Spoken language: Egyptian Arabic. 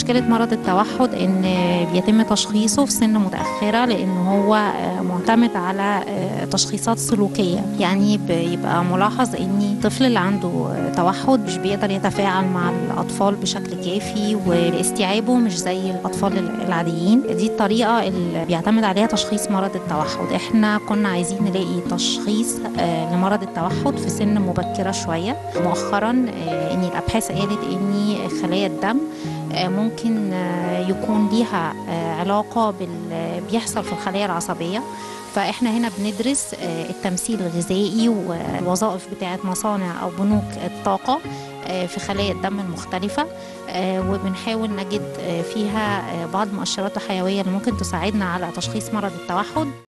مشكلة مرض التوحد إن بيتم تشخيصه في سن متأخرة لأن هو معتمد على تشخيصات سلوكية يعني بيبقى ملاحظ إن الطفل اللي عنده توحد مش بيقدر يتفاعل مع الأطفال بشكل كافي واستيعابه مش زي الأطفال العاديين دي الطريقة اللي بيعتمد عليها تشخيص مرض التوحد إحنا كنا عايزين نلاقي تشخيص لمرض التوحد في سن مبكرة شوية مؤخرا إن الأبحاث قالت إن خلايا الدم ممكن يكون ليها علاقة بال بيحصل في الخلايا العصبية فاحنا هنا بندرس التمثيل الغذائي والوظائف بتاعه مصانع او بنوك الطاقه في خلايا الدم المختلفة وبنحاول نجد فيها بعض المؤشرات الحيوية اللي ممكن تساعدنا على تشخيص مرض التوحد